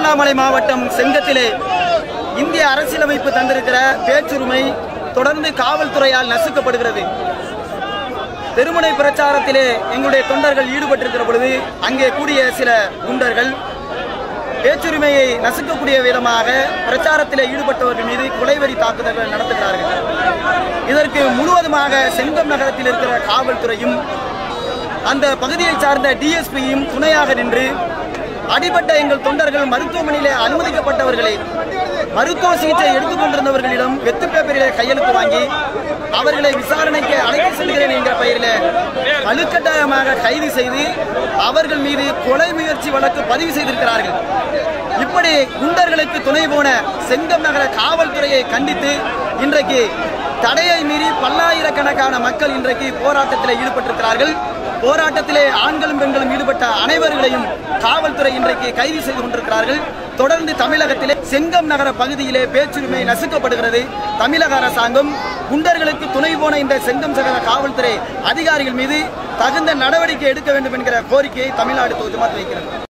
திருவண்ணாமலை மாவட்டம் செங்கத்திலே இந்திய அரசியலமைப்பு தந்திருக்கிற பேச்சுரிமை தொடர்ந்து காவல்துறையால் நசுக்கப்படுகிறது தெருமுனை பிரச்சாரத்திலே எங்களுடைய தொண்டர்கள் ஈடுபட்டிருக்கிற பொழுது அங்கே கூடிய சில குண்டர்கள் பேச்சுரிமையை நசுக்கக்கூடிய விதமாக பிரச்சாரத்திலே ஈடுபட்டவர்கள் மீது கொலைவெறி தாக்குதல்கள் நடத்துகிறார்கள் இதற்கு முழுவதுமாக செங்கம் நகரத்தில் இருக்கிற காவல்துறையும் அந்த பகுதியை சார்ந்த டிஎஸ்பியும் துணையாக நின்று அடிபட்ட எங்கள் தொண்டர்கள் மருத்துவமனையிலே அனுமதிக்கப்பட்டவர்களை மருத்துவ சிகிச்சை எடுத்துக் கொண்டிருந்தவர்களிடம் வெத்து பேப்பரிலே கையெழுத்து வாங்கி அவர்களை விசாரணைக்கு அழைத்து செல்கிறேன் என்கிற பெயரில் வலுக்கட்டாயமாக கைது செய்து அவர்கள் மீது கொலை முயற்சி வழக்கு பதிவு செய்திருக்கிறார்கள் இப்படி குண்டர்களுக்கு துணை போன செங்கம் நகர காவல்துறையை கண்டித்து இன்றைக்கு தடையை மீறி பல்லாயிரக்கணக்கான மக்கள் இன்றைக்கு போராட்டத்தில் ஈடுபட்டிருக்கிறார்கள் போராட்டத்திலே ஆண்களும் பெண்களும் ஈடுபட்ட அனைவர்களையும் காவல்துறை இன்றைக்கு கைது செய்து கொண்டிருக்கிறார்கள் தொடர்ந்து தமிழகத்திலே செங்கம் நகர பகுதியிலே பேச்சுரிமை நசுக்கப்படுகிறது தமிழக அரசாங்கம் குண்டர்களுக்கு துணை போன இந்த செங்கம் நகர காவல்துறை அதிகாரிகள் மீது தகுந்த நடவடிக்கை எடுக்க வேண்டும் என்கிற கோரிக்கையை தமிழ்நாடு தொகுதி வைக்கிறது